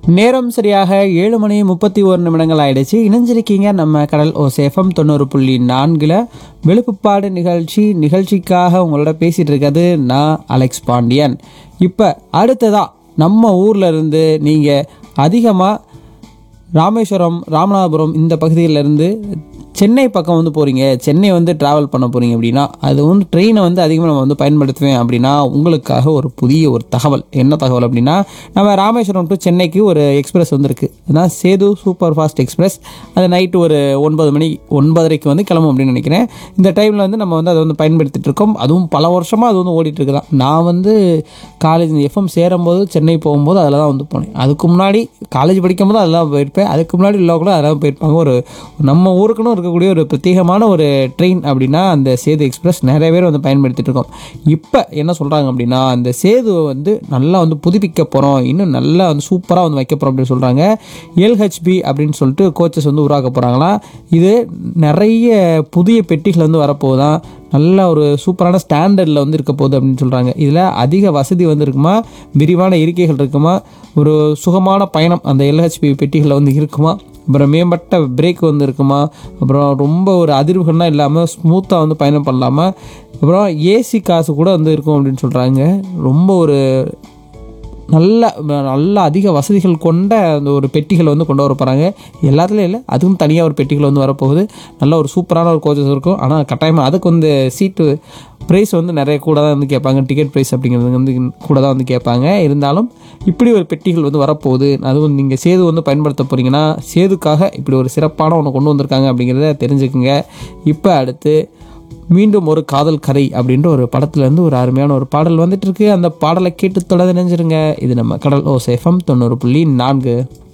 நேரம் சரியாக ஏழு மணி முப்பத்தி ஒரு நிமிடங்கள் ஆயிடுச்சு இணைஞ்சிருக்கீங்க நம்ம கடல் ஓ சேஃபம் தொண்ணூறு புள்ளி நான்கில் வெளுப்புப்பாடு நிகழ்ச்சி நிகழ்ச்சிக்காக உங்களோட பேசிட்டு இருக்கிறது நான் அலெக்ஸ் பாண்டியன் இப்போ அடுத்ததா நம்ம ஊர்ல இருந்து நீங்கள் அதிகமாக ராமேஸ்வரம் ராமநாதபுரம் இந்த பகுதியில இருந்து சென்னை பக்கம் வந்து போகிறீங்க சென்னை வந்து ட்ராவல் பண்ண போகிறீங்க அப்படின்னா அது வந்து ட்ரெயினை வந்து அதிகமாக நம்ம வந்து பயன்படுத்துவேன் அப்படின்னா உங்களுக்காக ஒரு புதிய ஒரு தகவல் என்ன தகவல் அப்படின்னா நம்ம ராமேஸ்வரம் டு சென்னைக்கு ஒரு எக்ஸ்பிரஸ் வந்திருக்கு அதுதான் சேது சூப்பர் ஃபாஸ்ட் எக்ஸ்பிரஸ் அது நைட்டு ஒரு ஒன்பது மணி ஒன்பதரைக்கு வந்து கிளம்பும் அப்படின்னு நினைக்கிறேன் இந்த டைமில் வந்து நம்ம வந்து அதை வந்து பயன்படுத்திட்டு இருக்கோம் அதுவும் பல வருஷமாக அது வந்து ஓடிட்டு இருக்குதான் நான் வந்து காலேஜ் எஃப்எம் சேரும்போது சென்னை போகும்போது அதில் தான் வந்து போனேன் அதுக்கு முன்னாடி காலேஜ் படிக்கும் போது அதெல்லாம் போயிருப்பேன் அதுக்கு முன்னாடி லோக்கலும் அதெல்லாம் போயிருப்பாங்க ஒரு நம்ம ஊருக்குன்னு இருக்கக்கூடிய ஒரு பிரத்யேகமான ஒரு ட்ரெயின் அப்படின்னா அந்த சேது எக்ஸ்பிரஸ் நிறைய பேர் வந்து பயன்படுத்திட்டு இருக்கோம் இப்போ என்ன சொல்கிறாங்க அப்படின்னா அந்த சேதுவை வந்து நல்லா வந்து புதுப்பிக்க போகிறோம் இன்னும் நல்லா வந்து சூப்பராக வந்து வைக்க போகிறோம் அப்படின்னு சொல்கிறாங்க எல்ஹெச்பி அப்படின்னு சொல்லிட்டு கோச்சஸ் வந்து உருவாக்க போகிறாங்களாம் இது நிறைய புதிய பெட்டிகள் வந்து வரப்போகுதான் நல்ல ஒரு சூப்பரான ஸ்டாண்டர்டில் வந்து இருக்க போகுது அப்படின்னு சொல்கிறாங்க இதில் அதிக வசதி வந்து இருக்குமா விரிவான இருக்கைகள் இருக்குமா ஒரு சுகமான பயணம் அந்த எல்ஹெச்பி பெட்டிகளில் வந்து இருக்குமா அப்புறம் மேம்பட்ட பிரேக் வந்து இருக்குமா அப்புறம் ரொம்ப ஒரு அதிர்வுகள்லாம் இல்லாமல் ஸ்மூத்தாக வந்து பயணம் பண்ணலாமா அப்புறம் ஏசி காசு கூட வந்து இருக்கும் அப்படின்னு சொல்கிறாங்க ரொம்ப ஒரு நல்ல நல்ல அதிக வசதிகள் கொண்ட அந்த ஒரு பெட்டிகள் வந்து கொண்டு வர போகிறாங்க எல்லாத்துலேயும் இல்லை அதுவும் தனியாக ஒரு பெட்டிகள் வந்து வரப்போகுது நல்ல ஒரு சூப்பரான ஒரு கோச்சஸ் இருக்கும் ஆனால் கட்டாயமாக அதுக்கு வந்து சீட்டு ப்ரைஸ் வந்து நிறைய கூட தான் வந்து கேட்பாங்க டிக்கெட் ப்ரைஸ் அப்படிங்கிறது வந்து கூட தான் வந்து கேட்பாங்க இருந்தாலும் இப்படி ஒரு பெட்டிகள் வந்து வரப்போகுது அதுவும் நீங்கள் சேது வந்து பயன்படுத்த போகிறீங்கன்னா சேதுக்காக இப்படி ஒரு சிறப்பான ஒன்று கொண்டு வந்திருக்காங்க அப்படிங்கிறத தெரிஞ்சுக்குங்க இப்போ அடுத்து மீண்டும் ஒரு காதல் கதை அப்படின்ற ஒரு படத்துலேருந்து ஒரு அருமையான ஒரு பாடல் வந்துட்டு இருக்கு அந்த பாடலை கேட்டு தொடர்ந்து நினைஞ்சிருங்க இது நம்ம கடல் ஓ சேஃபம் தொண்ணூறு புள்ளி நான்கு